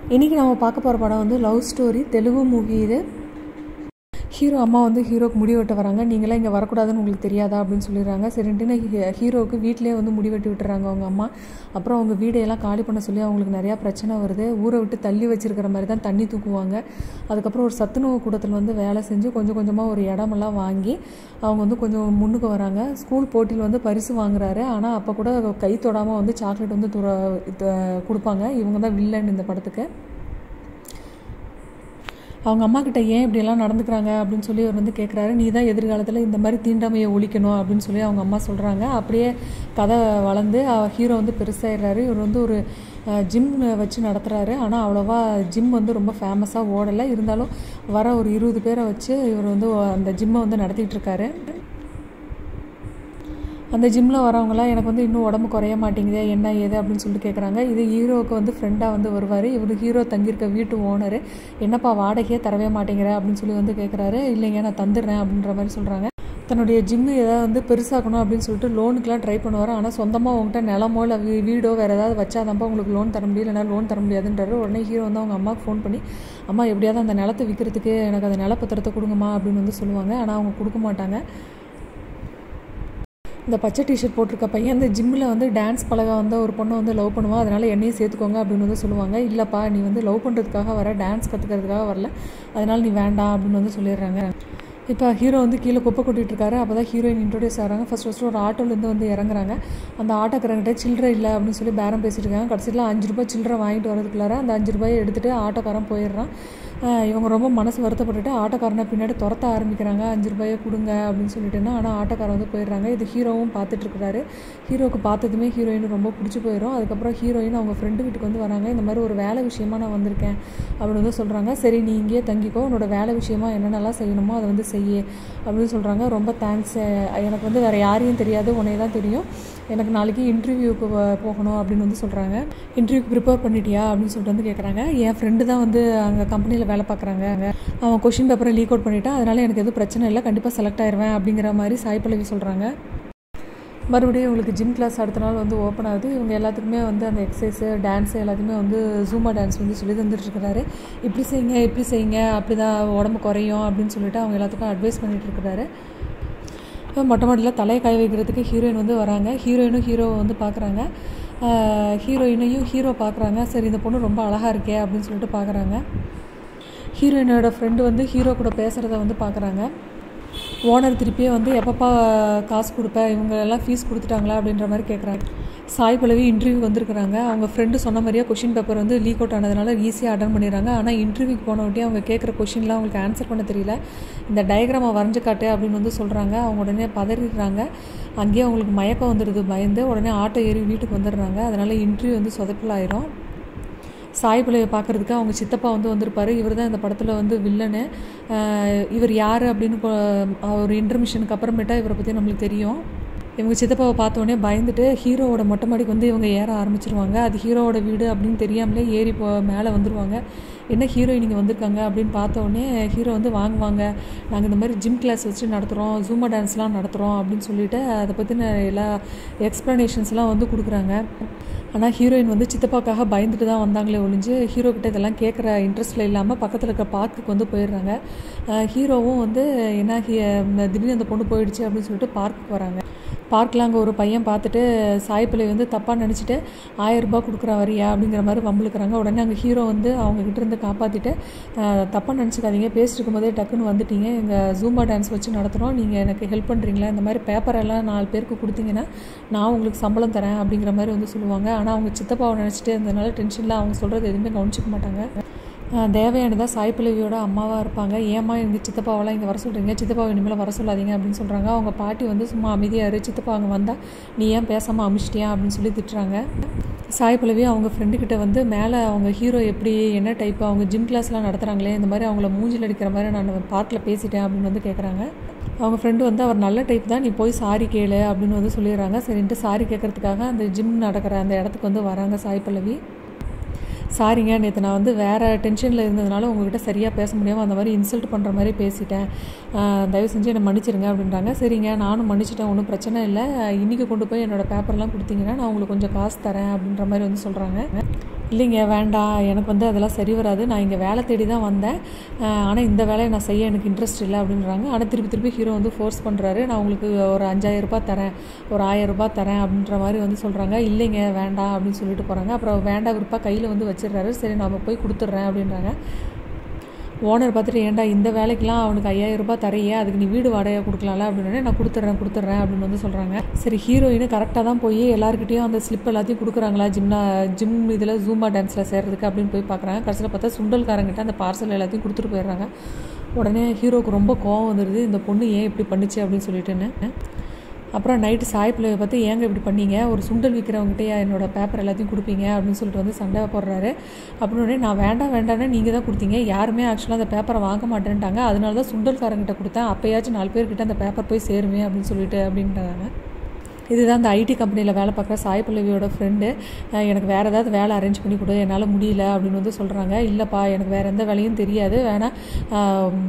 இன்றைக்கி நம்ம பார்க்க போகிற படம் வந்து லவ் ஸ்டோரி தெலுங்கு மூவி இது ஹீரோ அம்மா வந்து ஹீரோக்கு முடி வெட்ட வராங்க நீங்களாம் இங்கே வரக்கூடாதுன்னு உங்களுக்கு தெரியாதா அப்படின்னு சொல்லிடுறாங்க சரின்ட்டு ஹீ- ஹீரோவுக்கு வீட்டிலே வந்து முடி வெட்டி விட்டுறாங்க அவங்க அம்மா அப்புறம் அவங்க வீடையெல்லாம் காலி பண்ண சொல்லி அவங்களுக்கு நிறையா பிரச்சனை வருது ஊரை விட்டு தள்ளி வச்சிருக்கிற மாதிரி தான் தண்ணி தூக்குவாங்க அதுக்கப்புறம் ஒரு சத்துணவு கூடத்தில் வந்து வேலை செஞ்சு கொஞ்சம் கொஞ்சமாக ஒரு இடமெல்லாம் வாங்கி அவங்க வந்து கொஞ்சம் முன்னுக்கு வராங்க ஸ்கூல் போட்டியில் வந்து பரிசு வாங்குறாரு ஆனால் அப்போ கூட கை தொடாமல் வந்து சாக்லேட் வந்து துற இது கொடுப்பாங்க இவங்க தான் வில்லன் இந்த படத்துக்கு அவங்க அம்மா கிட்ட ஏன் இப்படியெல்லாம் நடந்துக்கிறாங்க அப்படின்னு சொல்லி அவர் வந்து கேட்குறாரு நீ தான் எதிர்காலத்தில் இந்த மாதிரி தீண்டாமையை ஒழிக்கணும் அப்படின்னு சொல்லி அவங்க அம்மா சொல்கிறாங்க அப்படியே கதை வளர்ந்து ஹீரோ வந்து பெருசாயிடுறாரு இவர் வந்து ஒரு ஜிம் வச்சு நடத்துகிறாரு ஆனால் அவ்வளோவா ஜிம் வந்து ரொம்ப ஃபேமஸாக ஓடலை இருந்தாலும் வர ஒரு இருபது பேரை வச்சு இவர் வந்து அந்த ஜிம்மை வந்து நடத்திட்டு இருக்காரு அந்த ஜிம்மில் வரவங்களாம் எனக்கு வந்து இன்னும் உடம்பு குறைய மாட்டேங்குதே என்ன ஏது அப்படின்னு சொல்லிட்டு கேட்குறாங்க இது ஹீரோவுக்கு வந்து ஃப்ரெண்டாக வந்து வருவார் இவர் ஹீரோ தங்கியிருக்க வீட்டு ஓனர் என்னப்பா வாடகையே தரவே மாட்டேங்கிற அப்படின்னு சொல்லி வந்து கேட்குறாரு இல்லைங்க நான் தந்துடுறேன் அப்படின்ற மாதிரி சொல்கிறாங்க தன்னுடைய ஜிம்மு ஏதாவது வந்து பெருசாக்கணும் அப்படின்னு சொல்லிட்டு லோனுக்குலாம் ட்ரை பண்ணுவார் ஆனால் சொந்தமாக உங்கள்கிட்ட நிலமோ இல்லை வீ வீடோ வேறு ஏதாவது வச்சாதான்ப்பா உங்களுக்கு லோன் தர முடியல இல்லைனா லோன் தர முடியாதுன்றாரு உடனே ஹீரோ வந்து அவங்க அம்மாவுக்கு ஃபோன் பண்ணி அம்மா எப்படியாவது அந்த நிலத்தை விற்கிறதுக்கு எனக்கு அந்த நிலப்பத்திரத்தை கொடுங்கம்மா அப்படின்னு வந்து சொல்லுவாங்க ஆனால் அவங்க கொடுக்க மாட்டாங்க இந்த பச்சை டிஷர்ட் போட்டிருக்க பையன் இந்த ஜிம்மில் வந்து டான்ஸ் பழக வந்த ஒரு பொண்ணை வந்து லவ் பண்ணுவான் அதனால் என்னையும் சேர்த்துக்கோங்க அப்படின்னு வந்து சொல்லுவாங்க இல்லைப்பா நீ வந்து லவ் பண்ணுறதுக்காக வர டான்ஸ் கற்றுக்கிறதுக்காக வரல அதனால் நீ வேண்டாம் அப்படின்னு வந்து சொல்லிடுறாங்க இப்போ ஹீரோ வந்து கீழே குப்பை கொட்டிட்டு இருக்காரு அப்போ தான் ஹீரோயின் இன்ட்ரோடியூஸ் ஆகிறாங்க ஃபஸ்ட் ஃபஸ்ட்டு ஒரு ஆட்டோலேருந்து வந்து இறங்குறாங்க அந்த ஆட்டோக்காரங்கிட்ட சில்லறை இல்லை அப்படின்னு சொல்லி பேரம் பேசிட்டு இருக்காங்க கடைசியில் அஞ்சு ரூபாய் சில்லறை வாங்கிட்டு வரதுக்குள்ளார அந்த அஞ்சு ரூபாயை எடுத்துகிட்டு ஆட்டோக்காரன் போயிடுறான் ஆஹ் இவங்க ரொம்ப மனசு வருத்தப்பட்டுட்டு ஆட்டோக்காரனை பின்னாடி துரத்த ஆரம்பிக்கிறாங்க அஞ்சு ரூபாயை கொடுங்க அப்படின்னு சொல்லிட்டுன்னா ஆனால் ஆட்டோக்காரன் வந்து போயிடுறாங்க இது ஹீரோவும் பார்த்துட்டு இருக்கிறாரு ஹீரோவுக்கு பார்த்ததுமே ஹீரோயின் ரொம்ப பிடிச்சி போயிடும் அதுக்கப்புறம் ஹீரோயின் அவங்க ஃப்ரெண்டு வீட்டுக்கு வந்து வராங்க இந்த மாதிரி ஒரு வேலை விஷயமா நான் வந்திருக்கேன் அப்படின்னு வந்து சொல்கிறாங்க சரி நீ இங்கேயே தங்கிக்கோ உன்னோட வேலை விஷயமா என்னென்னலாம் செய்யணுமோ அதை வந்து செய்ய அப்படின்னு சொல்கிறாங்க ரொம்ப தேங்க்ஸ் எனக்கு வந்து வேறு யாரையும் தெரியாது உன்னைய தான் தெரியும் எனக்கு நாளைக்கு இன்டர்வியூக்கு போகணும் அப்படின்னு வந்து சொல்கிறாங்க இன்டர்வியூக்கு ப்ரிப்பேர் பண்ணிட்டியா அப்படின்னு சொல்லிட்டு வந்து கேட்குறாங்க என் ஃப்ரெண்டு தான் வந்து அங்கே கம்பெனியில் வேலை பார்க்குறாங்க அவன் கொஷின் பேப்பரை லீக் அவுட் பண்ணிட்டான் அதனால் எனக்கு எதுவும் பிரச்சனை இல்லை கண்டிப்பாக செலக்ட் ஆயிடுவேன் அப்படிங்கிற மாதிரி சாய் பல்லவி சொல்கிறாங்க மறுபடியும் இவங்களுக்கு ஜிம் கிளாஸ் அடுத்த நாள் வந்து ஓப்பன் ஆகுது இவங்க எல்லாத்துக்குமே வந்து அந்த எக்ஸசைஸு டான்ஸு எல்லாத்தையுமே வந்து ஜூமா டான்ஸ் வந்து சொல்லி தந்துட்டுருக்கிறாரு இப்படி செய்யுங்க இப்படி செய்யுங்க அப்படி தான் உடம்பு குறையும் அப்படின்னு சொல்லிட்டு அவங்க எல்லாத்துக்கும் அட்வைஸ் பண்ணிட்டு இருக்கிறாரு இப்போ மொட்டை மாடியில் தலையை காய வைக்கிறதுக்கு ஹீரோயின் வந்து வராங்க ஹீரோயினும் ஹீரோவை வந்து பார்க்குறாங்க ஹீரோயினையும் ஹீரோ பார்க்குறாங்க சரி இந்த பொண்ணு ரொம்ப அழகாக இருக்கே அப்படின்னு சொல்லிட்டு பார்க்குறாங்க ஹீரோயினோட ஃப்ரெண்டு வந்து ஹீரோ கூட பேசுகிறத வந்து பார்க்குறாங்க ஓனர் திருப்பியே வந்து எப்பப்பா காசு கொடுப்ப இவங்க எல்லாம் ஃபீஸ் கொடுத்துட்டாங்களா அப்படின்ற மாதிரி கேட்குறாங்க சாய் பல்லவி இன்டர்வியூ வந்திருக்கிறாங்க அவங்க ஃப்ரெண்டு சொன்ன மாதிரியே கொஷின் பேப்பர் வந்து லீக் அவுட் ஆனதுனால ஈஸியாக அட்டன் பண்ணிடுறாங்க ஆனால் இன்டர்வியூக்கு போன விட்டே அவங்க கேட்குற கொஷின்லாம் அவங்களுக்கு ஆன்சர் பண்ண தெரியல இந்த டயக்ராமை வரைஞ்சு காட்டு அப்படின்னு வந்து சொல்கிறாங்க அவங்க உடனே பதறிடுறாங்க அங்கேயே அவங்களுக்கு மயக்கம் வந்துடுது பயந்து உடனே ஆட்டோ ஏறி வீட்டுக்கு வந்துடுறாங்க அதனால் இன்டர்வியூ வந்து சொதப்பலாயிரும் சாய் பிள்ளையை பார்க்குறதுக்கு அவங்க சித்தப்பா வந்து வந்திருப்பாரு இவர் தான் இந்த படத்தில் வந்து வில்லனு ஆஹ் இவர் யார் அப்படின்னு கொ- ஒரு இன்டர்மிஷனுக்கு அப்புறமேட்டா இவரை பற்றி நம்மளுக்கு தெரியும் இவங்க சித்தப்பாவை பார்த்த உடனே பயந்துட்டு ஹீரோவோட மொட்டை மாடிக்கு வந்து இவங்க ஏற ஆரம்பிச்சிருவாங்க அது ஹீரோவோட வீடு அப்படின்னு தெரியாமலே ஏறி போ மேலே வந்துருவாங்க என்ன ஹீரோயின் இங்கே வந்திருக்காங்க அப்படின்னு பார்த்த உடனே ஹீரோ வந்து வாங்குவாங்க நாங்கள் இந்த மாதிரி ஜிம் கிளாஸ் வச்சு நடத்துகிறோம் ஜூமா டான்ஸ்லாம் நடத்துகிறோம் அப்படின்னு சொல்லிட்டு அதை பற்றின எல்லா எக்ஸ்ப்ளனேஷன்ஸ்லாம் வந்து கொடுக்குறாங்க ஆனால் ஹீரோயின் வந்து சித்தப்பாக்காக பயந்துட்டு தான் வந்தாங்களே ஒழிஞ்சு ஹீரோ கிட்ட இதெல்லாம் கேட்குற இன்ட்ரெஸ்ட்டில் இல்லாமல் பக்கத்தில் இருக்க பார்க்குக்கு வந்து போயிடுறாங்க அஹ் ஹீரோவும் வந்து என்ன ஹீ- திடீர்னு அந்த பொண்ணு போயிடுச்சு அப்படின்னு சொல்லிட்டு பார்க்குக்கு வராங்க பார்க்கில் அங்கே ஒரு பையன் பார்த்துட்டு சாய் பிள்ளை வந்து தப்பாக நினச்சிட்டு ஆயிரம் ரூபாய் கொடுக்குற வரியா அப்படிங்கிற மாதிரி வம்பளுக்குறாங்க உடனே அங்கே ஹீரோ வந்து அவங்க கிட்ட இருந்து காப்பாற்றிட்டு தப்பாக நினச்சிக்காதீங்க பேசிட்டு இருக்கும்போதே டக்குன்னு வந்துட்டீங்க எங்கள் ஜூம்பா டான்ஸ் வச்சு நடத்துகிறோம் நீங்கள் எனக்கு ஹெல்ப் பண்ணுறீங்களா இந்த மாதிரி பேப்பர் எல்லாம் நாலு பேருக்கு கொடுத்தீங்கன்னா நான் உங்களுக்கு சம்பளம் தரேன் அப்படிங்கிற மாதிரி வந்து சொல்லுவாங்க ஆனால் அவங்க சித்தப்பாவை நினச்சிட்டு இருந்ததுனால டென்ஷனில் அவங்க சொல்கிறது எதுவுமே கவனிச்சிக்க மாட்டாங்க ஆஹ் தேவயானி தான் சாய் பிள்ளவியோட அம்மாவாக இருப்பாங்க ஏம்மா எங்கள் சித்தப்பாவெல்லாம் இங்கே வர சொல்கிறீங்க சித்தப்பாவை இனிமேல் வர சொல்லாதீங்க அப்படின்னு சொல்கிறாங்க அவங்க பாட்டி வந்து சும்மா அமைதியாக இரு சித்தப்பா அங்கே வந்தால் நீ ஏன் பேசாமல் அமிச்சிட்டியா அப்படின்னு சொல்லி திட்டுறாங்க சாய் பல்லவி அவங்க ஃப்ரெண்டுக்கிட்ட வந்து மேலே அவங்க ஹீரோ எப்படி என்ன டைப் அவங்க ஜிம் கிளாஸ்லாம் நடத்துகிறாங்களே இந்த மாதிரி அவங்கள மூஞ்சில் அடிக்கிற மாதிரி நான் பார்க்கில் பேசிட்டேன் அப்படின்னு வந்து கேட்குறாங்க அவங்க ஃப்ரெண்டு வந்து அவர் நல்ல டைப் தான் நீ போய் சாரி கேளு அப்படின்னு வந்து சொல்லிடுறாங்க சரின்ட்டு சாரி கேட்கறதுக்காக அந்த ஜிம் நடக்கிற அந்த இடத்துக்கு வந்து வராங்க சாய் பல்லவி சாரிங்க நேற்று நான் வந்து வேறு டென்ஷனில் இருந்ததுனால உங்ககிட்ட சரியாக பேச முடியாமல் அந்த மாதிரி இன்சல்ட் பண்ணுற மாதிரி பேசிட்டேன் ஆஹ் தயவு செஞ்சு என்னை மன்னிச்சிருங்க அப்படின்றாங்க சரிங்க நானும் மன்னிச்சிட்டேன் ஒன்றும் பிரச்சனை இல்லை இன்றைக்கி கொண்டு போய் என்னோடய பேப்பர்லாம் கொடுத்தீங்கன்னா நான் உங்களுக்கு கொஞ்சம் காசு தரேன் அப்படின்ற மாதிரி வந்து சொல்கிறாங்க இல்லைங்க வேண்டாம் எனக்கு வந்து அதெல்லாம் சரி வராது நான் இங்கே வேலை தேடி தான் வந்தேன் ஆனால் இந்த வேலையை நான் செய்ய எனக்கு இன்ட்ரெஸ்ட் இல்லை அப்படின்றாங்க ஆனால் திருப்பி திருப்பி ஹீரோ வந்து ஃபோர்ஸ் பண்ணுறாரு நான் உங்களுக்கு ஒரு அஞ்சாயிரம் ரூபாய் தரேன் ஒரு ஆயிரம் ரூபாய் தரேன் அப்படின்ற மாதிரி வந்து சொல்கிறாங்க இல்லைங்க வேண்டாம் அப்படின்னு சொல்லிட்டு போகிறாங்க அப்புறம் வேண்டாம் விருப்பா கையில் வந்து வச்சிடுறாரு சரி நான் போய் கொடுத்துட்றேன் அப்படின்றாங்க ஓனர் பார்த்துட்டு ஏன்டா இந்த வேலைக்கெலாம் அவனுக்கு ஐயாயிரம் ரூபாய் தரையே அதுக்கு நீ வீடு வாடகை கொடுக்கலாம்ல அப்படின்னு நான் கொடுத்துட்றேன் கொடுத்துட்றேன் அப்படின்னு வந்து சொல்கிறாங்க சரி ஹீரோயின் கரெக்டாக தான் போய் எல்லாருக்கிட்டையும் அந்த ஸ்லிப் எல்லாத்தையும் கொடுக்குறாங்களா ஜிம்னா ஜிம் இதில் ஜூம்பா டான்ஸில் சேர்றதுக்கு அப்படின்னு போய் பார்க்குறாங்க கடைசியில் பார்த்தா சுண்டல்காரங்கிட்ட அந்த பார்சல் எல்லாத்தையும் கொடுத்துட்டு போயிடுறாங்க உடனே ஹீரோவுக்கு ரொம்ப கோவம் வந்துடுது இந்த பொண்ணு ஏன் இப்படி பண்ணுச்சு அப்படின்னு சொல்லிட்டுன்னு அப்புறம் நைட்டு சாய்ப்பில் பார்த்து ஏங்க இப்படி பண்ணீங்க ஒரு சுண்டல் விற்கிறவங்ககிட்டயே என்னோட பேப்பர் எல்லாத்தையும் கொடுப்பீங்க அப்படின்னு சொல்லிட்டு வந்து சண்டை போடுறாரு அப்படின்னு நான் வேண்டாம் வேண்டாம்னு நீங்கள் தான் கொடுத்தீங்க யாருமே ஆக்சுவலாக அந்த பேப்பரை வாங்க மாட்டேன்ட்டாங்க அதனால தான் சுண்டல்காரங்கிட்ட கொடுத்தேன் அப்போயாச்சும் நாலு பேர்கிட்ட அந்த பேப்பர் போய் சேருமே அப்படின்னு சொல்லிட்டு அப்படின்றாங்க இதுதான் அந்த ஐடி கம்பெனியில் வேலை பார்க்குற சாய் பல்லவியோட ஃப்ரெண்டு எனக்கு வேறு ஏதாவது வேலை அரேஞ்ச் பண்ணி கொடு என்னால் முடியல அப்படின்னு வந்து சொல்கிறாங்க இல்லைப்பா எனக்கு வேறு எந்த வேலையும் தெரியாது வேணால்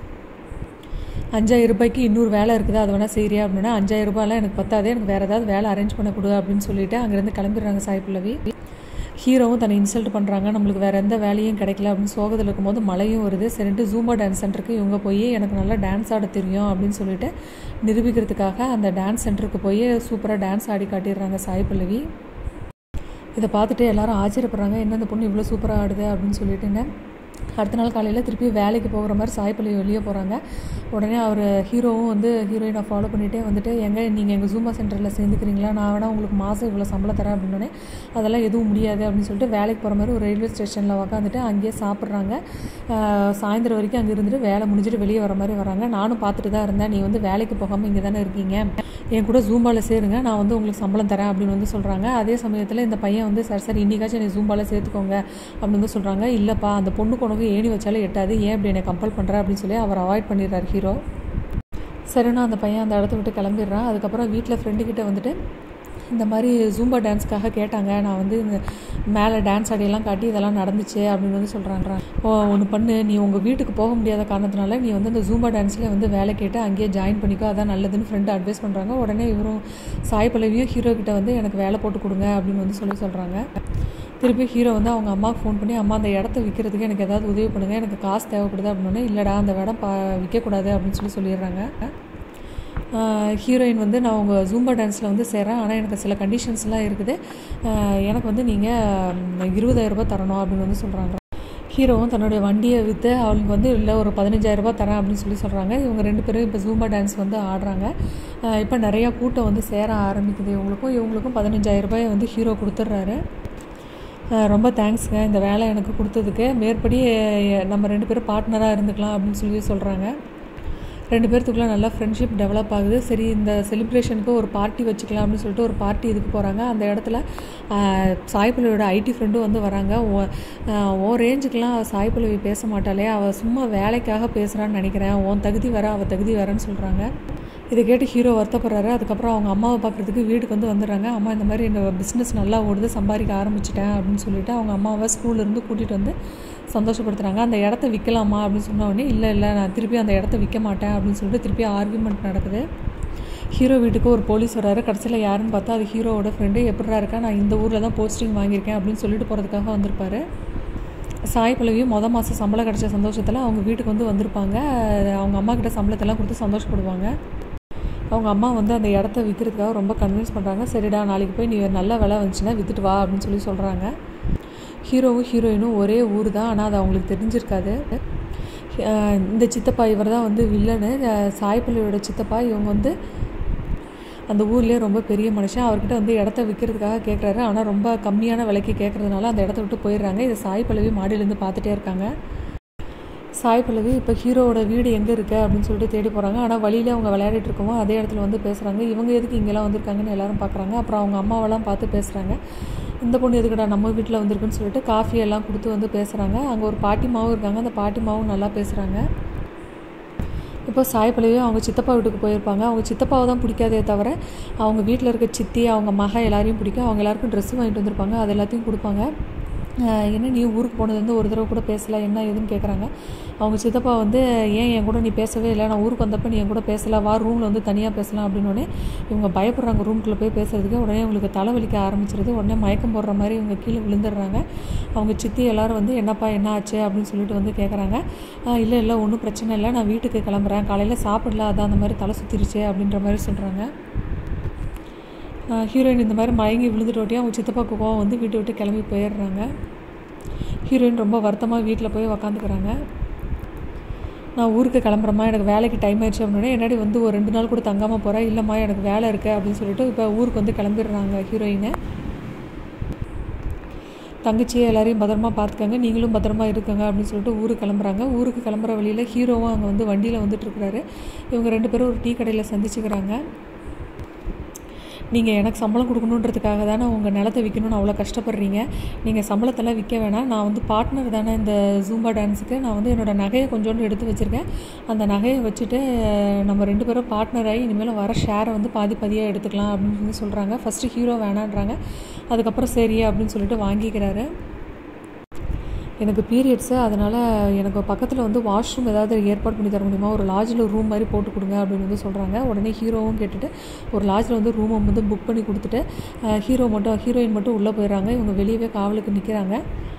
அஞ்சாயிரம் ரூபாய்க்கு இன்னொரு வேலை இருக்குது அது வேணால் செய்கிறியா அப்படின்னா அஞ்சாயிரம் ரூபாயெலாம் எனக்கு பத்தாதே எனக்கு வேறு ஏதாவது வேலை அரேஞ்ச் பண்ண கொடு அப்படின்னு சொல்லிட்டு அங்கேருந்து கிளம்பிடுறாங்க சாய் பல்லவி ஹீரோவும் தன்னை இன்சல்ட் பண்ணுறாங்க நம்மளுக்கு வேறு எந்த வேலையும் கிடைக்கல அப்படின்னு சோகத்தில் இருக்கும்போது மழையும் வருது சரின்ட்டு ஜூம்பா டான்ஸ் சென்டருக்கு இவங்க போய் எனக்கு நல்லா டான்ஸ் ஆட தெரியும் அப்படின்னு சொல்லிட்டு நிரூபிக்கிறதுக்காக அந்த டான்ஸ் சென்டருக்கு போய் சூப்பராக டான்ஸ் ஆடி காட்டிடுறாங்க சாய் பல்லவி இதை பார்த்துட்டு எல்லாரும் ஆச்சரியப்படுறாங்க என்ன இந்த பொண்ணு இவ்வளோ சூப்பராக ஆடுது அப்படின்னு சொல்லிட்டுன்னு அடுத்த நாள் காலையில் திருப்பி வேலைக்கு போகிற மாதிரி சாய்ப்பள்ளி வெளியே போகிறாங்க உடனே அவர் ஹீரோவும் வந்து ஹீரோயினை ஃபாலோ பண்ணிகிட்டே வந்துட்டு எங்கே நீங்கள் எங்கள் ஜூம்பா சென்டரில் சேர்ந்துக்கிறீங்களா நான் வேணால் உங்களுக்கு மாதம் இவ்வளோ சம்பளம் தரேன் அப்படின்னே அதெல்லாம் எதுவும் முடியாது அப்படின்னு சொல்லிட்டு வேலைக்கு போகிற மாதிரி ஒரு ரயில்வே ஸ்டேஷனில் உக்காந்துட்டு அங்கேயே சாப்பிட்றாங்க சாயந்தரம் வரைக்கும் அங்கே இருந்துட்டு வேலை முடிஞ்சுட்டு வெளியே வர மாதிரி வராங்க நானும் பார்த்துட்டு தான் இருந்தேன் நீ வந்து வேலைக்கு போகாமல் இங்கே தானே இருக்கீங்க என் கூட ஜூம்பாவில் சேருங்க நான் வந்து உங்களுக்கு சம்பளம் தரேன் அப்படின்னு வந்து சொல்கிறாங்க அதே சமயத்தில் இந்த பையன் வந்து சார் சார் இன்றைக்காச்சும் என்னை ஜூம்பாவில் சேர்த்துக்கோங்க அப்படின்னு வந்து சொல்கிறாங்க இல்லைப்பா அந்த பொண்ணுக்கு உனக்கு ஏணி வச்சாலும் எட்டாது ஏன் இப்படி என்னை கம்பல் பண்ணுற அப்படின்னு சொல்லி அவர் அவாய்ட் பண்ணிடுறார் ஹீரோ சரின்னா அந்த பையன் அந்த இடத்த விட்டு கிளம்பிடுறான் அதுக்கப்புறம் வீட்டில் ஃப்ரெண்டுக்கிட்ட வந்துட்டு இந்த மாதிரி ஜூம்பா டான்ஸ்க்காக கேட்டாங்க நான் வந்து இந்த மேலே டான்ஸ் ஆடியெல்லாம் காட்டி இதெல்லாம் நடந்துச்சு அப்படின்னு வந்து சொல்கிறாங்க ஓ ஒன்று பண்ணு நீ உங்கள் வீட்டுக்கு போக முடியாத காரணத்தினால நீ வந்து அந்த ஜூம்பா டான்ஸில் வந்து வேலை கேட்டு அங்கேயே ஜாயின் பண்ணிக்கோ அதான் நல்லதுன்னு ஃப்ரெண்டு அட்வைஸ் பண்ணுறாங்க உடனே இவரும் சாய் பல்லவியும் ஹீரோ கிட்ட வந்து எனக்கு வேலை போட்டு கொடுங்க அப்படின்னு வந்து சொல்லி சொல்கிறாங்க திருப்பி ஹீரோ வந்து அவங்க அம்மாவுக்கு ஃபோன் பண்ணி அம்மா அந்த இடத்த விற்கிறதுக்கு எனக்கு ஏதாவது உதவி பண்ணுங்கள் எனக்கு காசு தேவைப்படுது அப்படின்னே இல்லைடா அந்த இடம் பா விற்கக்கூடாது அப்படின்னு சொல்லி சொல்லிடுறாங்க ஹீரோயின் வந்து நான் உங்கள் ஜூம்பா டான்ஸில் வந்து சேரேன் ஆனால் எனக்கு சில கண்டிஷன்ஸ்லாம் இருக்குது எனக்கு வந்து நீங்கள் இருபதாயிரரூபா தரணும் அப்படின்னு வந்து சொல்கிறாங்க ஹீரோவும் தன்னுடைய வண்டியை விற்று அவளுக்கு வந்து இல்லை ஒரு பதினஞ்சாயிரரூபா தரேன் அப்படின்னு சொல்லி சொல்கிறாங்க இவங்க ரெண்டு பேரும் இப்போ ஜூம்பா டான்ஸ் வந்து ஆடுறாங்க இப்போ நிறையா கூட்டம் வந்து சேர ஆரம்பிக்குது இவங்களுக்கும் இவங்களுக்கும் பதினஞ்சாயிரரூபாயை வந்து ஹீரோ கொடுத்துட்றாரு ரொம்ப தேங்க்ஸுங்க இந்த வேலை எனக்கு கொடுத்ததுக்கு மேற்படி நம்ம ரெண்டு பேரும் பார்ட்னராக இருந்துக்கலாம் அப்படின்னு சொல்லி சொல்கிறாங்க ரெண்டு பேர்த்துக்குள்ளே நல்லா ஃப்ரெண்ட்ஷிப் டெவலப் ஆகுது சரி இந்த செலிப்ரேஷனுக்கு ஒரு பார்ட்டி வச்சுக்கலாம் அப்படின்னு சொல்லிட்டு ஒரு பார்ட்டி இதுக்கு போகிறாங்க அந்த இடத்துல சாய்பல்லவியோட ஐடி ஃப்ரெண்டும் வந்து வராங்க ஓ ஓ ரேஞ்சுக்கெலாம் சாய்பல்லவி பேச மாட்டாளே அவள் சும்மா வேலைக்காக பேசுகிறான்னு நினைக்கிறேன் உன் தகுதி வர அவள் தகுதி வரேன்னு சொல்கிறாங்க இதை கேட்டு ஹீரோ வருத்தப்படுறாரு அதுக்கப்புறம் அவங்க அம்மாவை பார்க்குறதுக்கு வீட்டுக்கு வந்து வந்துடுறாங்க அம்மா இந்த மாதிரி என்னோட பிஸ்னஸ் நல்லா ஓடுது சம்பாதிக்க ஆரம்பிச்சிட்டேன் அப்படின்னு சொல்லிட்டு அவங்க அம்மாவை ஸ்கூல்லேருந்து கூட்டிகிட்டு வந்து சந்தோஷப்படுத்துகிறாங்க அந்த இடத்த விற்கலாமா அப்படின்னு சொன்ன உடனே இல்லை இல்லை நான் திருப்பி அந்த இடத்த விற்க மாட்டேன் அப்படின்னு சொல்லிட்டு திருப்பி ஆர்குமெண்ட் நடக்குது ஹீரோ வீட்டுக்கு ஒரு போலீஸ் வராரு கடைசியில் யாருன்னு பார்த்தா அது ஹீரோவோட ஃப்ரெண்டு எப்படிரா இருக்கா நான் இந்த ஊரில் தான் போஸ்டிங் வாங்கியிருக்கேன் அப்படின்னு சொல்லிட்டு போகிறதுக்காக வந்திருப்பாரு சாய் பல்லவியும் மொதல் மாதம் சம்பளம் கிடச்ச சந்தோஷத்தில் அவங்க வீட்டுக்கு வந்து வந்திருப்பாங்க அவங்க அம்மா கிட்ட சம்பளத்தெல்லாம் கொடுத்து சந்தோஷப்படுவாங்க அவங்க அம்மா வந்து அந்த இடத்த விற்கிறதுக்காக ரொம்ப கன்வின்ஸ் பண்ணுறாங்க சரிடா நாளைக்கு போய் நீ நல்ல விலை வந்துச்சுன்னா விற்றுட்டு வா அப்படின்னு சொல்லி சொல்கிறாங்க ஹீரோவும் ஹீரோயினும் ஒரே ஊர் தான் ஆனால் அது அவங்களுக்கு தெரிஞ்சிருக்காது இந்த சித்தப்பா இவர் தான் வந்து வில்லனு சாய்பள்ளியோட சித்தப்பா இவங்க வந்து அந்த ஊர்லேயே ரொம்ப பெரிய மனுஷன் அவர்கிட்ட வந்து இடத்த விற்கிறதுக்காக கேட்குறாரு ஆனால் ரொம்ப கம்மியான விலைக்கு கேட்குறதுனால அந்த இடத்த விட்டு போயிடுறாங்க இதை சாய் பல்லவி மாடியிலேருந்து பார்த்துட்டே இருக்காங்க சாய் பல்லவி இப்போ ஹீரோவோட வீடு எங்கே இருக்குது அப்படின்னு சொல்லிட்டு தேடி போகிறாங்க ஆனால் வழியிலே அவங்க விளையாடிட்டு இருக்கவும் அதே இடத்துல வந்து பேசுகிறாங்க இவங்க எதுக்கு இங்கெல்லாம் வந்திருக்காங்கன்னு எல்லாரும் பார்க்குறாங்க அப்புறம் அவங்க அம்மாவெல்லாம் பார்த்து பேசுகிறாங்க இந்த பொண்ணு எதுக்குடா நம்ம வீட்டில் வந்திருக்குன்னு சொல்லிட்டு காஃபி எல்லாம் கொடுத்து வந்து பேசுகிறாங்க அங்கே ஒரு பாட்டிமாவும் இருக்காங்க அந்த பாட்டிமாவும் நல்லா பேசுகிறாங்க இப்போ சாய் பல்லவியும் அவங்க சித்தப்பா வீட்டுக்கு போயிருப்பாங்க அவங்க சித்தப்பாவை தான் பிடிக்காதே தவிர அவங்க வீட்டில் இருக்க சித்தி அவங்க மக எல்லாரையும் பிடிக்கும் அவங்க எல்லாருக்கும் ட்ரெஸ்ஸு வாங்கிட்டு வந்திருப்பாங்க அது எல்லாத்தையும் கொடுப்பாங்க ஆஹ் என்ன நீ ஊருக்கு போனது வந்து ஒரு தடவை கூட பேசலை என்ன ஏதுன்னு கேட்குறாங்க அவங்க சித்தப்பா வந்து ஏன் என் கூட நீ பேசவே இல்லை நான் ஊருக்கு வந்தப்போ நீ என் கூட பேசல வா ரூமில் வந்து தனியாக பேசலாம் அப்படின்னோடனே இவங்க பயப்படுறாங்க ரூம்குள்ளே போய் பேசுறதுக்கு உடனே அவங்களுக்கு தலைவலிக்க ஆரம்பிச்சிருது உடனே மயக்கம் போடுற மாதிரி இவங்க கீழே விழுந்துடுறாங்க அவங்க சித்தி எல்லாரும் வந்து என்னப்பா என்ன ஆச்சு அப்படின்னு சொல்லிட்டு வந்து கேட்குறாங்க இல்லை இல்லை ஒன்றும் பிரச்சனை இல்லை நான் வீட்டுக்கு கிளம்புறேன் காலையில் சாப்பிடல அதான் அந்த மாதிரி தலை சுற்றிருச்சு அப்படின்ற மாதிரி சொல்கிறாங்க ஹீரோயின் இந்த மாதிரி மயங்கி விழுந்துட்டோட்டியும் அவங்க சித்தப்பாக்கு கோவம் வந்து வீட்டை விட்டு கிளம்பி போயிடுறாங்க ஹீரோயின் ரொம்ப வருத்தமாக வீட்டில் போய் உக்காந்துக்கிறாங்க நான் ஊருக்கு கிளம்புறேம்மா எனக்கு வேலைக்கு டைம் ஆயிடுச்சு அப்படின்னா என்னடி வந்து ஒரு ரெண்டு நாள் கூட தங்காமல் போகிறேன் இல்லைம்மா எனக்கு வேலை இருக்குது அப்படின்னு சொல்லிட்டு இப்போ ஊருக்கு வந்து கிளம்பிடுறாங்க ஹீரோயினை தங்கச்சியை எல்லாரையும் பத்திரமா பார்த்துக்கங்க நீங்களும் பத்திரமா இருக்குங்க அப்படின்னு சொல்லிட்டு ஊருக்கு கிளம்புறாங்க ஊருக்கு கிளம்புற வழியில் ஹீரோவும் அங்கே வந்து வண்டியில் வந்துட்டு இருக்கிறாரு இவங்க ரெண்டு பேரும் ஒரு டீ கடையில் சந்திச்சுக்கிறாங்க நீங்கள் எனக்கு சம்பளம் கொடுக்கணுன்றதுக்காக தானே உங்கள் நிலத்தை விற்கணும்னு அவ்வளோ கஷ்டப்படுறீங்க நீங்கள் சம்பளத்தெல்லாம் விற்க வேணாம் நான் வந்து பார்ட்னர் தானே இந்த ஜூம்பா டான்ஸுக்கு நான் வந்து என்னோடய நகையை கொஞ்சோண்டு எடுத்து வச்சுருக்கேன் அந்த நகையை வச்சுட்டு நம்ம ரெண்டு பேரும் பார்ட்னர் ஆகி இனிமேல் வர ஷேரை வந்து பாதி பாதியாக எடுத்துக்கலாம் அப்படின்னு சொல்லி சொல்கிறாங்க ஃபஸ்ட்டு ஹீரோ வேணான்றாங்க அதுக்கப்புறம் சரி அப்படின்னு சொல்லிட்டு வாங்கிக்கிறாரு எனக்கு பீரியட்ஸு அதனால் எனக்கு பக்கத்தில் வந்து வாஷ்ரூம் ஏதாவது ஏற்பாடு பண்ணி தர முடியுமா ஒரு லாட்ஜில் ரூம் மாதிரி போட்டு கொடுங்க அப்படின்னு வந்து சொல்கிறாங்க உடனே ஹீரோவும் கேட்டுட்டு ஒரு லாட்ஜில் வந்து ரூமை வந்து புக் பண்ணி கொடுத்துட்டு ஹீரோ மட்டும் ஹீரோயின் மட்டும் உள்ளே போயிடுறாங்க இவங்க வெளியவே காவலுக்கு நிற்கிறாங்க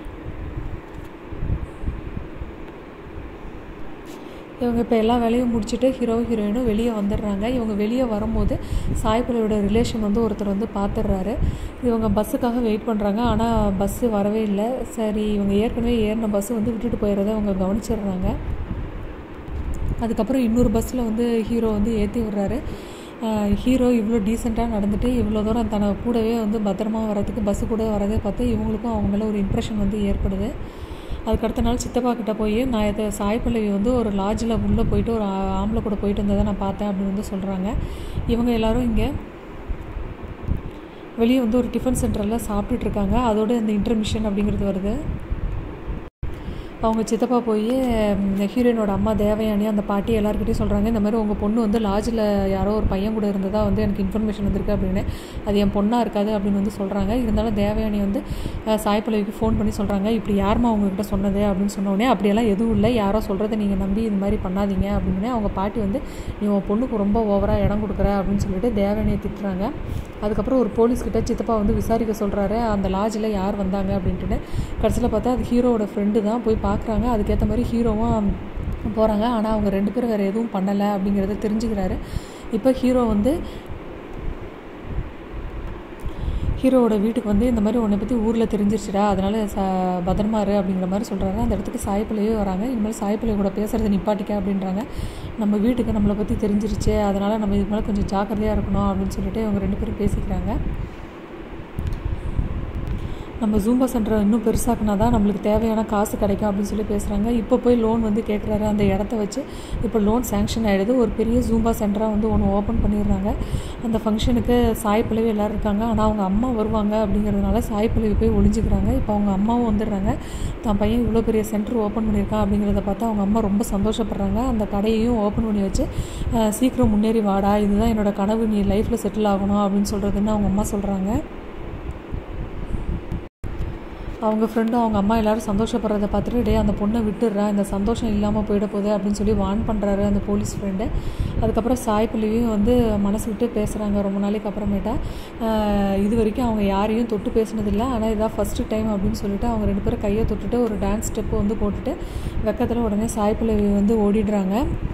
இவங்க இப்போ எல்லா வேலையும் முடிச்சுட்டு ஹீரோ ஹீரோயினும் வெளியே வந்துடுறாங்க இவங்க வெளியே வரும்போது சாய்பலையோட ரிலேஷன் வந்து ஒருத்தர் வந்து பார்த்துடுறாரு இவங்க பஸ்ஸுக்காக வெயிட் பண்ணுறாங்க ஆனால் பஸ்ஸு வரவே இல்லை சரி இவங்க ஏற்கனவே ஏறின பஸ்ஸு வந்து விட்டுட்டு போயிடுறத அவங்க கவனிச்சிடுறாங்க அதுக்கப்புறம் இன்னொரு பஸ்ஸில் வந்து ஹீரோ வந்து ஏற்றி விடுறாரு ஹீரோ இவ்வளோ டீசெண்டாக நடந்துட்டு இவ்வளோ தூரம் தன கூடவே வந்து பத்திரமா வரதுக்கு பஸ்ஸு கூட வரதே பார்த்து இவங்களுக்கும் அவங்க மேலே ஒரு இம்ப்ரெஷன் வந்து ஏற்படுது அதுக்கு அடுத்த நாள் சித்தப்பா கிட்ட போய் நான் இதை சாய் பல்லவி வந்து ஒரு லாட்ஜில் உள்ளே போயிட்டு ஒரு ஆ- ஆம்பளை கூட போயிட்டு வந்ததை நான் பார்த்தேன் அப்படின்னு வந்து சொல்கிறாங்க இவங்க எல்லாரும் இங்கே வெளியே வந்து ஒரு டிஃபன் சென்டரில் சாப்பிட்டுட்டு இருக்காங்க அதோட இந்த இன்டர்மிஷன் அப்படிங்கிறது வருது அவங்க சித்தப்பா போய் ஹீரோயினோட அம்மா தேவயானி அந்த பாட்டி எல்லாருக்கிட்டையும் சொல்கிறாங்க இந்த மாதிரி உங்கள் பொண்ணு வந்து லாட்ஜில் யாரோ ஒரு பையன் கூட இருந்ததா வந்து எனக்கு இன்ஃபர்மேஷன் வந்திருக்கு அப்படின்னு அது என் பொண்ணாக இருக்காது அப்படின்னு வந்து சொல்கிறாங்க இருந்தாலும் தேவயானி வந்து அஹ், சாய் பல்லவிக்கு ஃபோன் பண்ணி சொல்கிறாங்க இப்படி யாரும்மா உங்ககிட்ட சொன்னது அப்படின்னு சொன்ன உடனே அப்படியெல்லாம் எதுவும் இல்லை யாரோ சொல்கிறத நீங்கள் நம்பி இது மாதிரி பண்ணாதீங்க அப்படின்னு அவங்க பாட்டி வந்து நீ உன் பொண்ணுக்கு ரொம்ப ஓவராக இடம் கொடுக்குற அப்படின்னு சொல்லிட்டு தேவயானியை திட்டுறாங்க அதுக்கப்புறம் ஒரு போலீஸ்கிட்ட சித்தப்பா வந்து விசாரிக்க சொல்கிறாரு அந்த லாட்ஜில் யார் வந்தாங்க அப்படின்ட்டுன்னு கடைசியில் பார்த்தா அது ஹீரோவோட ஃப்ரெண்டு தான் போய் பார்க்குறாங்க அதுக்கேற்ற மாதிரி ஹீரோவும் போகிறாங்க ஆனால் அவங்க ரெண்டு பேரும் வேறு எதுவும் பண்ணலை அப்படிங்கிறத தெரிஞ்சுக்கிறாரு இப்போ ஹீரோ வந்து ஹீரோவோட வீட்டுக்கு வந்து இந்த மாதிரி உன்னை பற்றி ஊரில் தெரிஞ்சிருச்சுடா அதனால் ச பத்திரமா இரு அப்படிங்கிற மாதிரி சொல்கிறாரு அந்த இடத்துக்கு சாய்ப்பிள்ளையே வராங்க இனிமேல் சாய்ப்பிள்ளை கூட பேசுகிறத நிப்பாட்டிக்க அப்படின்றாங்க நம்ம வீட்டுக்கு நம்மளை பற்றி தெரிஞ்சிருச்சு அதனால் நம்ம இதுக்கு மேலே கொஞ்சம் ஜாக்கிரதையாக இருக்கணும் அப்படின்னு சொல்லிட்டு இவங்க ரெண்டு பேரும் பேசிக்கிறாங்க நம்ம ஜூம்பா சென்டரை இன்னும் பெருசாக்குனா தான் நம்மளுக்கு தேவையான காசு கிடைக்கும் அப்படின்னு சொல்லி பேசுகிறாங்க இப்போ போய் லோன் வந்து கேட்குறாரு அந்த இடத்த வச்சு இப்போ லோன் சேங்ஷன் ஆகிடுது ஒரு பெரிய ஜூம்பா சென்டராக வந்து ஒன்று ஓப்பன் பண்ணிடுறாங்க அந்த ஃபங்க்ஷனுக்கு சாய் பல்லவி எல்லோரும் இருக்காங்க ஆனால் அவங்க அம்மா வருவாங்க அப்படிங்கிறதுனால சாய் பல்லவி போய் ஒளிஞ்சுக்கிறாங்க இப்போ அவங்க அம்மாவும் வந்துடுறாங்க தான் பையன் இவ்வளோ பெரிய சென்டர் ஓப்பன் பண்ணியிருக்கான் அப்படிங்கிறத பார்த்து அவங்க அம்மா ரொம்ப சந்தோஷப்படுறாங்க அந்த கடையையும் ஓப்பன் பண்ணி வச்சு அஹ், சீக்கிரம் முன்னேறி வாடா இதுதான் என்னோட கனவு நீ லைஃப்பில் செட்டில் ஆகணும் அப்படின்னு சொல்கிறதுன்னு அவங்க அம்மா சொல்கிறாங்க அவங்க ஃப்ரெண்டும் அவங்க அம்மா எல்லாரும் சந்தோஷப்படுறத பார்த்துட்டு டே அந்த பொண்ணை விட்டுடுறா இந்த சந்தோஷம் இல்லாமல் போயிட போகுது அப்படின்னு சொல்லி வான் பண்ணுறாரு அந்த போலீஸ் ஃப்ரெண்டு அதுக்கப்புறம் சாய் பல்லவியும் வந்து மனசு விட்டு பேசுகிறாங்க ரொம்ப நாளைக்கு அப்புறமேட்டா ஆஹ் இது வரைக்கும் அவங்க யாரையும் தொட்டு பேசினதில்லை ஆனால் இதான் ஃபஸ்ட்டு டைம் அப்படின்னு சொல்லிட்டு அவங்க ரெண்டு பேரும் கையை தொட்டுட்டு ஒரு டான்ஸ் ஸ்டெப்பு வந்து போட்டுட்டு வெக்கத்தில் உடனே சாய் பல்லவி வந்து ஓடிடுறாங்க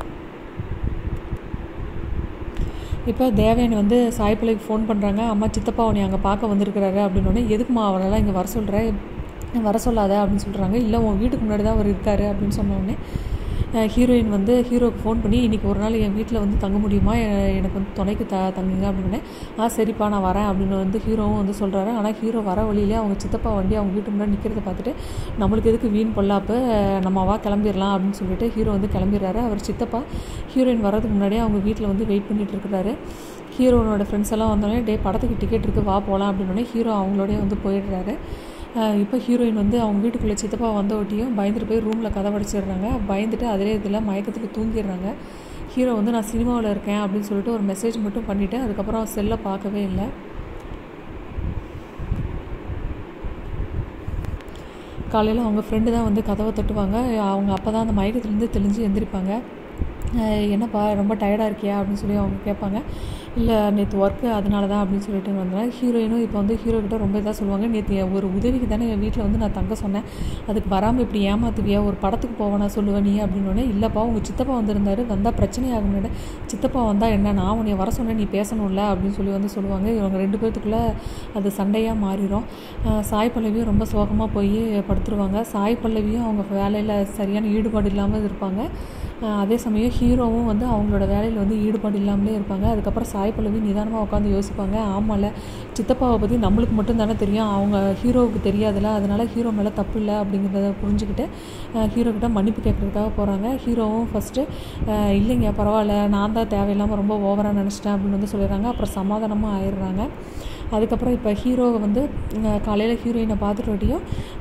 இப்போ தேவயானி வந்து சாய் பிள்ளைக்கு ஃபோன் பண்ணுறாங்க அம்மா சித்தப்பா உன்னை அங்கே பார்க்க வந்திருக்கிறாரு அப்படின்னோடனே எதுக்குமா அவரெல்லாம் இங்கே வர சொல்கிற வர சொல்லாத அப்படின்னு சொல்கிறாங்க இல்லை உன் வீட்டுக்கு முன்னாடி தான் அவர் இருக்காரு அப்படின்னு சொன்ன உடனே ஹீரோயின் வந்து ஹீரோக்கு ஃபோன் பண்ணி இன்றைக்கி ஒரு நாள் என் வீட்டில் வந்து தங்க முடியுமா எ- எனக்கு வந்து துணைக்கு த தங்குங்க அப்படின்னு ஆ சரிப்பா நான் வரேன் அப்படின்னு வந்து ஹீரோவும் வந்து சொல்கிறாரு ஆனால் ஹீரோ வர வழியிலே அவங்க சித்தப்பா வண்டி அவங்க வீட்டு முன்னாடி நிற்கிறத பார்த்துட்டு நம்மளுக்கு எதுக்கு வீண் பொல்லாப்பு நம்ம வா கிளம்பிடலாம் அப்படின்னு சொல்லிட்டு ஹீரோ வந்து கிளம்பிடுறாரு அவர் சித்தப்பா ஹீரோயின் வர்றதுக்கு முன்னாடியே அவங்க வீட்டில் வந்து வெயிட் பண்ணிட்டு இருக்கிறாரு ஹீரோனோட ஃப்ரெண்ட்ஸ் எல்லாம் வந்தோடனே டே படத்துக்கு டிக்கெட் இருக்குது வா போகலாம் அப்படின்னோடனே ஹீரோ அவங்களோடய வந்து போயிடுறாரு ஆஹ் இப்போ ஹீரோயின் வந்து அவங்க வீட்டுக்குள்ளே சித்தப்பா வந்த ஒட்டியும் பயந்துட்டு போய் ரூமில் கதவடைச்சிடுறாங்க பயந்துட்டு அதிலே இதில் மயக்கத்தில் தூங்கிடுறாங்க ஹீரோ வந்து நான் சினிமாவில் இருக்கேன் அப்படின்னு சொல்லிட்டு ஒரு மெசேஜ் மட்டும் பண்ணிவிட்டு அதுக்கப்புறம் செல்லை பார்க்கவே இல்லை காலையில் அவங்க ஃப்ரெண்டு தான் வந்து கதவை தட்டுவாங்க அவங்க அப்போ தான் அந்த மயக்கத்துலேருந்து தெளிஞ்சு எந்திரிப்பாங்க அஹ் என்னப்பா ரொம்ப டயர்டாக இருக்கியா அப்படின்னு சொல்லி அவங்க கேட்பாங்க இல்லை நேற்று ஒர்க்கு அதனால தான் அப்படின்னு சொல்லிட்டு வந்தேன் ஹீரோயினும் இப்போ வந்து ஹீரோ கிட்ட ரொம்ப இதாக சொல்லுவாங்க நேற்று ஒரு உதவிக்கு தானே என் வீட்டில் வந்து நான் தங்க சொன்னேன் அதுக்கு வராமல் இப்படி ஏமாத்துவியா ஒரு படத்துக்கு போவேனா சொல்லுவேன் நீ அப்படின்னு இல்லைப்பா உங்கள் சித்தப்பா வந்திருந்தாரு வந்தால் பிரச்சனை ஆகும்னு சித்தப்பா வந்தால் என்ன நான் உன்னை வர சொன்னேன் நீ பேசணும்ல அப்படின்னு சொல்லி வந்து சொல்லுவாங்க இவங்க ரெண்டு பேர்த்துக்குள்ளே அது சண்டையாக மாறிடும் அஹ் சாய் பல்லவியும் ரொம்ப சோகமாக போய் படுத்துருவாங்க சாய் பல்லவியும் அவங்க வேலையில் சரியான ஈடுபாடு இல்லாமல் இருப்பாங்க அஹ் அதே சமயம் ஹீரோவும் வந்து அவங்களோட வேலையில் வந்து ஈடுபாடு இல்லாமலே இருப்பாங்க அதுக்கப்புறம் சாய் பல்லவி நிதானமாக உட்காந்து யோசிப்பாங்க ஆமாம்ல சித்தப்பாவை பற்றி நம்மளுக்கு மட்டும் தானே தெரியும் அவங்க ஹீரோவுக்கு தெரியாதுல்ல அதனால ஹீரோ மேலே தப்பு இல்லை அப்படிங்கிறத புரிஞ்சுக்கிட்டு அஹ் ஹீரோ கிட்ட மன்னிப்பு கேட்குறதுக்காக போகிறாங்க ஹீரோவும் ஃபஸ்ட்டு இல்லைங்க பரவாயில்ல நான் தான் தேவையில்லாமல் ரொம்ப ஓவராக நினச்சிட்டேன் அப்படின்னு வந்து சொல்லிடுறாங்க அப்புறம் சமாதானமாக ஆயிடுறாங்க அதுக்கப்புறம் இப்போ ஹீரோவை வந்து காலையில் ஹீரோயினை பார்த்துட்டு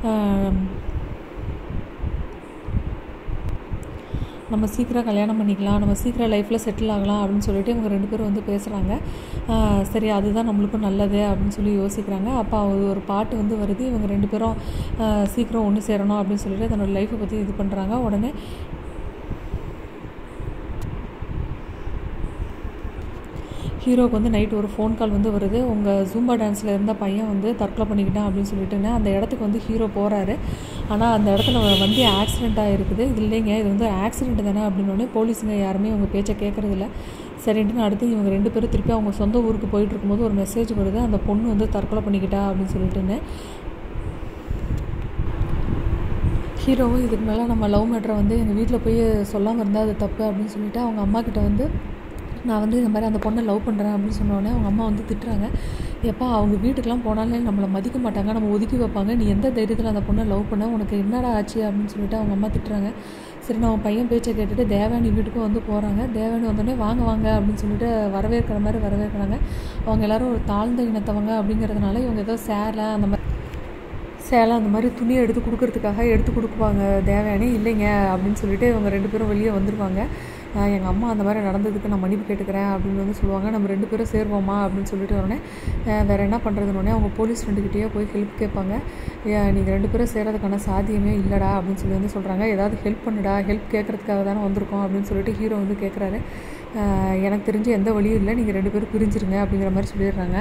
நம்ம சீக்கிரம் கல்யாணம் பண்ணிக்கலாம் நம்ம சீக்கிரம் லைஃப்பில் செட்டில் ஆகலாம் அப்படின்னு சொல்லிட்டு இவங்க ரெண்டு பேரும் வந்து பேசுகிறாங்க சரி அதுதான் நம்மளுக்கும் நல்லது அப்படின்னு சொல்லி யோசிக்கிறாங்க அப்போ அது ஒரு பாட்டு வந்து வருது இவங்க ரெண்டு பேரும் ஆஹ் சீக்கிரம் ஒன்று சேரணும் அப்படின்னு சொல்லிட்டு தன்னோட லைஃப்பை பற்றி இது பண்ணுறாங்க உடனே ஹீரோவுக்கு வந்து நைட் ஒரு ஃபோன் கால் வந்து வருது உங்கள் ஜூம்பா டான்ஸில் இருந்த பையன் வந்து தற்கொலை பண்ணிக்கிட்டான் அப்படின்னு சொல்லிட்டுங்க அந்த இடத்துக்கு வந்து ஹீரோ போகிறாரு ஆனால் அந்த இடத்துல வண்டி ஆக்சிடெண்ட் ஆகிருக்குது இது இல்லைங்க இது வந்து ஆக்சிடெண்ட் தானே அப்படின்னோடனே போலீஸுங்க யாருமே அவங்க பேச்சை கேட்குறதில்ல சரின்ட்டு அடுத்து இவங்க ரெண்டு பேரும் திருப்பி அவங்க சொந்த ஊருக்கு போயிட்டு இருக்கும்போது ஒரு மெசேஜ் வருது அந்த பொண்ணு வந்து தற்கொலை பண்ணிக்கிட்டா அப்படின்னு சொல்லிட்டுன்னு ஹீரோவும் இதுக்கு மேலே நம்ம லவ் மேட்ரை வந்து எங்கள் வீட்டில் போய் சொல்லாமல் இருந்தால் அது தப்பு அப்படின்னு சொல்லிட்டு அவங்க அம்மா கிட்ட வந்து நான் வந்து இந்த மாதிரி அந்த பொண்ணை லவ் பண்ணுறேன் அப்படின்னு சொன்னோடனே அவங்க அம்மா வந்து திட்டுறாங்க எப்பா அவங்க வீட்டுக்கெலாம் போனாலே நம்மளை மதிக்க மாட்டாங்க நம்ம ஒதுக்கி வைப்பாங்க நீ எந்த தைரியத்தில் அந்த பொண்ணை லவ் பண்ண உனக்கு என்னடா ஆச்சு அப்படின்னு சொல்லிட்டு அவங்க அம்மா திட்டுறாங்க சரி நான் அவன் பையன் பேச்சை கேட்டுட்டு தேவானி வீட்டுக்கும் வந்து போகிறாங்க தேவானி வந்தோடனே வாங்க வாங்க அப்படின்னு சொல்லிட்டு வரவேற்கிற மாதிரி வரவேற்கிறாங்க அவங்க எல்லாரும் ஒரு தாழ்ந்த இனத்தவங்க அப்படிங்கிறதுனால இவங்க ஏதோ சேலை அந்த மாதிரி சேலை அந்த மாதிரி துணியை எடுத்து கொடுக்கறதுக்காக எடுத்து கொடுக்குவாங்க தேவையானே இல்லைங்க அப்படின்னு சொல்லிட்டு இவங்க ரெண்டு பேரும் வெளியே வந்துடுவாங்க எங்கள் அம்மா அந்த மாதிரி நடந்ததுக்கு நான் மன்னிப்பு கேட்டுக்கிறேன் அப்படின்னு வந்து சொல்லுவாங்க நம்ம ரெண்டு பேரும் சேருவோமா அப்படின்னு சொல்லிட்டு உடனே வேறு என்ன பண்ணுறதுனே அவங்க போலீஸ் ஃப்ரெண்டுக்கிட்டேயே போய் ஹெல்ப் கேட்பாங்க நீங்கள் ரெண்டு பேரும் சேரதுக்கான சாத்தியமே இல்லைடா அப்படின்னு சொல்லி வந்து சொல்கிறாங்க ஏதாவது ஹெல்ப் பண்ணுடா ஹெல்ப் கேட்குறதுக்காக தானே வந்திருக்கோம் அப்படின்னு சொல்லிட்டு ஹீரோ வந்து கேட்குறாரு எனக்கு தெரிஞ்சு எந்த வழியும் இல்லை நீங்கள் ரெண்டு பேரும் பிரிஞ்சிருங்க அப்படிங்கிற மாதிரி சொல்லிடுறாங்க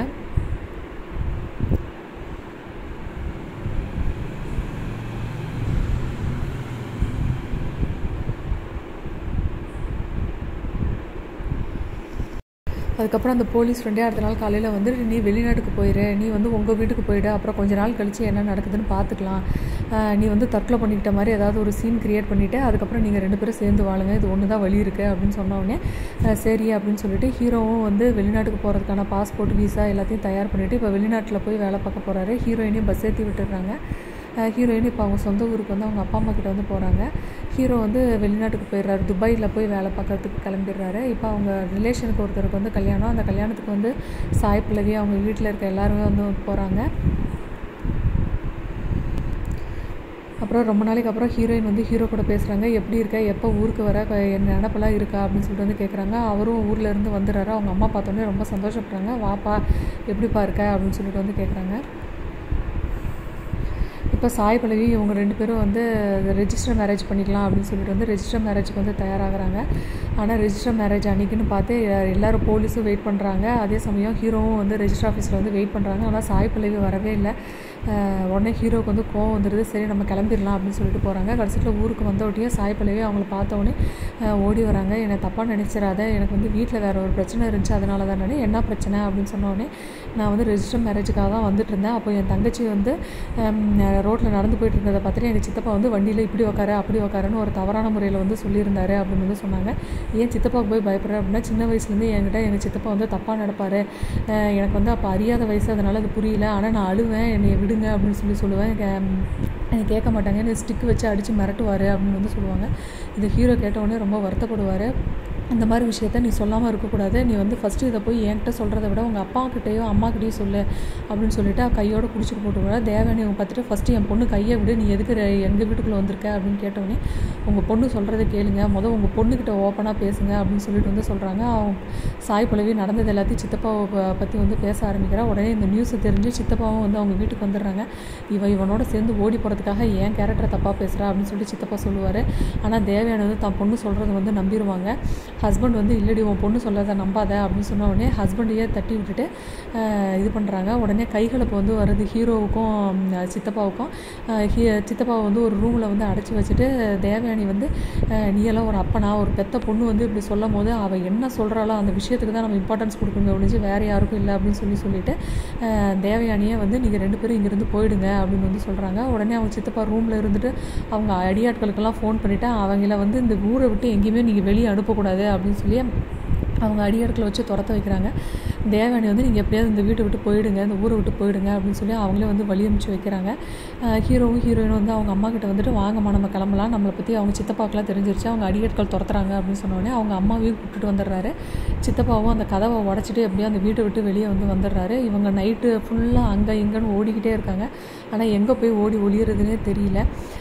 அதுக்கப்புறம் அந்த போலீஸ் ஃப்ரெண்டே அடுத்த நாள் காலையில் வந்து நீ வெளிநாட்டுக்கு போயிடு நீ வந்து உங்கள் வீட்டுக்கு போயிடு அப்புறம் கொஞ்ச நாள் கழித்து என்ன நடக்குதுன்னு பார்த்துக்கலாம் நீ வந்து தற்கொலை பண்ணிக்கிட்ட மாதிரி ஏதாவது ஒரு சீன் க்ரியேட் பண்ணிவிட்டு அதுக்கப்புறம் நீங்கள் ரெண்டு பேரும் சேர்ந்து வாழுங்க இது ஒன்று தான் வழி இருக்குது அப்படின்னு சொன்னோடனே சரி அப்படின்னு சொல்லிட்டு ஹீரோவும் வந்து வெளிநாட்டுக்கு போகிறதுக்கான பாஸ்போர்ட் விசா எல்லாத்தையும் தயார் பண்ணிவிட்டு இப்போ வெளிநாட்டில் போய் வேலை பார்க்க போகிறாரு ஹீரோயினையும் பஸ் ஏற்றி விட்டுடுறாங்க ஹீரோயின் இப்போ அவங்க சொந்த ஊருக்கு வந்து அவங்க அப்பா அம்மா கிட்ட வந்து போகிறாங்க ஹீரோ வந்து வெளிநாட்டுக்கு போயிடுறாரு துபாயில் போய் வேலை பார்க்கறதுக்கு கிளம்பிடுறாரு இப்போ அவங்க ரிலேஷனுக்கு ஒருத்தருக்கு வந்து கல்யாணம் அந்த கல்யாணத்துக்கு வந்து சாய் பல்லவி அவங்க வீட்டில் இருக்க எல்லாருமே வந்து போகிறாங்க அப்புறம் ரொம்ப நாளைக்கு அப்புறம் ஹீரோயின் வந்து ஹீரோ கூட பேசுகிறாங்க எப்படி இருக்க எப்போ ஊருக்கு வர என் நினப்பெல்லாம் இருக்கா அப்படின்னு சொல்லிட்டு வந்து கேட்குறாங்க அவரும் ஊரில் இருந்து வந்துடுறாரு அவங்க அம்மா பார்த்தோன்னே ரொம்ப சந்தோஷப்படுறாங்க வாப்பா எப்படிப்பா இருக்க அப்படின்னு சொல்லிட்டு வந்து கேட்குறாங்க இப்போ சாய் பல்லவி இவங்க ரெண்டு பேரும் வந்து ரெஜிஸ்டர் மேரேஜ் பண்ணிக்கலாம் அப்படின்னு சொல்லிட்டு வந்து ரெஜிஸ்டர் மேரேஜுக்கு வந்து தயாராகிறாங்க ஆனால் ரெஜிஸ்டர் மேரேஜ் அன்றைக்கின்னு பார்த்து எல்லோரும் போலீஸும் வெயிட் பண்ணுறாங்க அதே சமயம் ஹீரோவும் வந்து ரெஜிஸ்டர் ஆஃபீஸில் வந்து வெயிட் பண்ணுறாங்க ஆனால் சாய் பல்லவி வரவே இல்லை உடனே ஹீரோவுக்கு வந்து கோவம் வந்துடுது சரி நம்ம கிளம்பிடலாம் அப்படின்னு சொல்லிட்டு போகிறாங்க கடைசியில் ஊருக்கு வந்த உடனே சாய் பல்லவி அவங்கள பார்த்த உடனே ஓடி வராங்க என்னை தப்பாக நினச்சிடாத எனக்கு வந்து வீட்டில் வேறு ஒரு பிரச்சனை இருந்துச்சு அதனால தானே என்ன பிரச்சனை அப்படின்னு சொன்ன உடனே நான் வந்து ரெஜிஸ்டர் மேரேஜுக்காக தான் வந்துட்டு இருந்தேன் அப்போ என் தங்கச்சி வந்து ரோட்டில் நடந்து போயிட்டு இருந்ததை பார்த்துட்டு எங்கள் சித்தப்பா வந்து வண்டியில் இப்படி உக்காரு அப்படி உக்காருன்னு ஒரு தவறான முறையில் வந்து சொல்லியிருந்தாரு அப்படின்னு வந்து சொன்னாங்க ஏன் சித்தப்பாவுக்கு போய் பயப்படுற அப்படின்னா சின்ன வயசுலேருந்து என்கிட்ட எங்கள் சித்தப்பா வந்து தப்பாக நடப்பார் எனக்கு வந்து அப்போ அறியாத வயசு அதனால் அது புரியல ஆனால் நான் அழுவேன் என்னை விடுங்க அப்படின்னு சொல்லி சொல்லுவேன் எனக்கு கேட்க மாட்டாங்க என்னை ஸ்டிக் வச்சு அடித்து மிரட்டுவார் அப்படின்னு வந்து சொல்லுவாங்க இந்த ஹீரோ கேட்டவுடனே ரொம்ப வருத்தப்படுவார் இந்த மாதிரி விஷயத்த நீ சொல்லாமல் இருக்கக்கூடாது நீ வந்து ஃபஸ்ட்டு இதை போய் என்கிட்ட சொல்கிறத விட உங்கள் அப்பாக்கிட்டேயோ அம்மாக்கிட்டேயோ சொல்லு அப்படின்னு சொல்லிட்டு அவ கையோட பிடிச்சிட்டு போட்டு விட தேவயானி அவங்க பார்த்துட்டு ஃபஸ்ட்டு என் பொண்ணு கையை விடு நீ எதுக்கு ரெ- எங்கள் வீட்டுக்குள்ளே வந்திருக்க அப்படின்னு கேட்டோடனே உங்கள் பொண்ணு சொல்கிறத கேளுங்க முதல் உங்கள் பொண்ணுக்கிட்ட ஓப்பனாக பேசுங்க அப்படின்னு சொல்லிட்டு வந்து சொல்கிறாங்க அவங்க சாய் பல்லவி நடந்தது எல்லாத்தையும் சித்தப்பாவை ப- பற்றி வந்து பேச ஆரம்பிக்கிறா உடனே இந்த நியூஸை தெரிஞ்சு சித்தப்பாவும் வந்து அவங்க வீட்டுக்கு வந்துடுறாங்க இவ இவனோட சேர்ந்து ஓடி போகிறதுக்காக ஏன் கேரக்டரை தப்பாக பேசுகிறா அப்படின்னு சொல்லிட்டு சித்தப்பா சொல்லுவார் ஆனால் தேவயானி வந்து தான் பொண்ணு சொல்கிறத வந்து நம்பிடுவாங்க ஹஸ்பண்ட் வந்து இல்லடி உன் பொண்ணு சொல்லதை நம்பாத அப்படின்னு சொன்ன உடனே ஹஸ்பண்டையே தட்டி விட்டுட்டு ஆஹ், இது பண்ணுறாங்க உடனே கைகலப்பு வந்து வருது ஹீரோவுக்கும் ம், சித்தப்பாவுக்கும் ஆஹ், ஹீ சித்தப்பாவை வந்து ஒரு ரூமில் வந்து அடைச்சி வச்சுட்டு தேவயானி வந்து ஆஹ், நீ எல்லாம் ஒரு அப்பனா ஒரு பெத்த பொண்ணு வந்து இப்படி சொல்லும் போது அவள் என்ன சொல்கிறாளோ அந்த விஷயத்துக்கு தான் நம்ம இம்பார்ட்டன்ஸ் கொடுக்கணும் ஒழிஞ்சு வேறு யாருக்கும் இல்லை அப்படின்னு சொல்லி சொல்லிட்டு ஆஹ், தேவயானியை வந்து நீங்கள் ரெண்டு பேரும் இங்கேருந்து போயிடுங்க அப்படின்னு வந்து சொல்கிறாங்க உடனே அவங்க சித்தப்பா ரூமில் இருந்துட்டு அவங்க அடியாட்களுக்கெல்லாம் ஃபோன் பண்ணிவிட்டு அவங்கள வந்து இந்த ஊரை விட்டு எங்கேயுமே நீங்கள் வெளியே அனுப்பக்கூடாது அப்படின்னு சொல்லி அவங்க அடியாட்களை வச்சு துரத்த வைக்கிறாங்க தேவயானி வந்து நீங்கள் எப்படியாவது இந்த வீட்டை விட்டு போயிடுங்க இந்த ஊரை விட்டு போயிடுங்க அப்படின்னு சொல்லி அவங்களே வந்து வழி அனுப்பிச்சு வைக்கிறாங்க ஆஹ் ஹீரோவும் ஹீரோயினும் வந்து அவங்க அம்மா கிட்ட வந்துட்டு வாங்கம்மா நம்ம கிளம்பலாம் நம்மளை பற்றி அவங்க சித்தப்பாக்கெல்லாம் தெரிஞ்சிருச்சு அவங்க அடியாட்கள் துரத்துறாங்க அப்படின்னு சொன்ன உடனே அவங்க அம்மாவையும் கூப்பிட்டுட்டு வந்துடுறாரு சித்தப்பாவும் அந்த கதவை உடச்சிட்டு எப்படியோ அந்த வீட்டை விட்டு வெளியே வந்து வந்துடுறாரு இவங்க நைட்டு ஃபுல்லாக அங்கே இங்கேன்னு ஓடிக்கிட்டே இருக்காங்க ஆனால் எங்கே போய் ஓடி ஒளியறதுனே தெரியல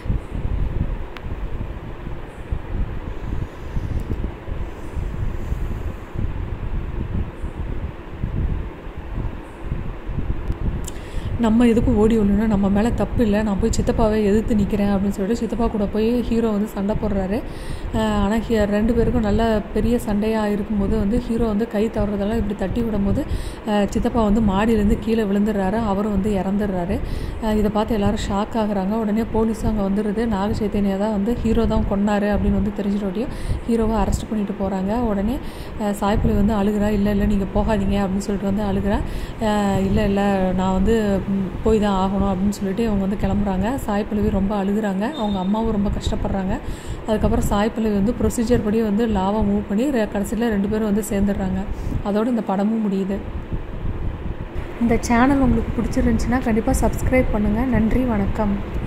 நம்ம எதுக்கும் ஓடி ஒழினா நம்ம மேலே தப்பு இல்லை நான் போய் சித்தப்பாவை எதிர்த்து நிற்கிறேன் அப்படின்னு சொல்லிட்டு சித்தப்பா கூட போய் ஹீரோ வந்து சண்டை போடுறாரு ஆனால் ஹீ ரெண்டு பேருக்கும் நல்ல பெரிய சண்டையாக இருக்கும்போது வந்து ஹீரோ வந்து கை தவறுறதெல்லாம் இப்படி தட்டி விடும்போது அஹ், சித்தப்பா வந்து மாடியிலேருந்து கீழே விழுந்துடுறாரு அவரும் வந்து இறந்துடுறாரு அஹ், இதை பார்த்து எல்லாரும் ஷாக் ஆகுறாங்க உடனே போலீஸும் அங்கே வந்துடுது நாக சைத்தன்யா தான் வந்து ஹீரோ தான் கொன்னாரு அப்படின்னு வந்து தெரிஞ்சிட்டோடையும் ஹீரோவை அரெஸ்ட் பண்ணிட்டு போகிறாங்க உடனே அஹ், சாய்ப்புலி வந்து அழுகிறா இல்லை இல்லை நீங்கள் போகாதீங்க அப்படின்னு சொல்லிட்டு வந்து அழுகிறா அஹ், இல்லை இல்லை நான் வந்து ம், போய் தான் ஆகணும் அப்படின்னு சொல்லிட்டு அவங்க வந்து கிளம்புறாங்க சாய் பல்லவி ரொம்ப அழுகுறாங்க அவங்க அம்மாவும் ரொம்ப கஷ்டப்படுறாங்க அதுக்கப்புறம் சாய் பல்லவி வந்து ப்ரொசீஜர் படி வந்து லாவை மூவ் பண்ணி ரெ- கடைசியில் ரெண்டு பேரும் வந்து சேர்ந்துடுறாங்க அதோட இந்த படமும் முடியுது இந்த சேனல் உங்களுக்கு பிடிச்சிருந்துச்சுன்னா கண்டிப்பாக சப்ஸ்கிரைப் பண்ணுங்கள் நன்றி வணக்கம்